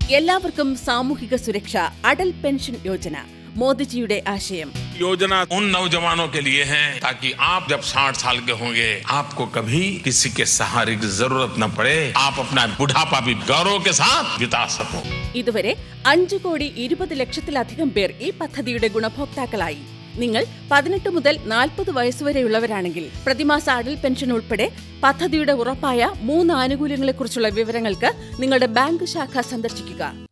എല്ലാവർക്കും സാമൂഹിക സുരക്ഷ അടൽ പെൻഷൻ യോജന മോദിജിയുടെ ആശയം योजना उन नौजवानों के लिए है ताकि आप जब 60 साल के होंगे आपको कभी किसी के सहारे की जरूरत न पड़े आप अपना बुढ़ापा भी गौरव के साथ बिता सको ഇതുവരെ അഞ്ചു കോടി ഇരുപത് ലക്ഷത്തിലധികം പേർ ഈ പദ്ധതിയുടെ ഗുണഭോക്താക്കളായി നിങ്ങൾ പതിനെട്ട് മുതൽ നാൽപ്പത് വയസ്സുവരെയുള്ളവരാണെങ്കിൽ പ്രതിമാസ അടൽ പെൻഷൻ ഉൾപ്പെടെ പദ്ധതിയുടെ ഉറപ്പായ മൂന്ന് ആനുകൂല്യങ്ങളെക്കുറിച്ചുള്ള വിവരങ്ങൾക്ക് നിങ്ങളുടെ ബാങ്ക് ശാഖ സന്ദർശിക്കുക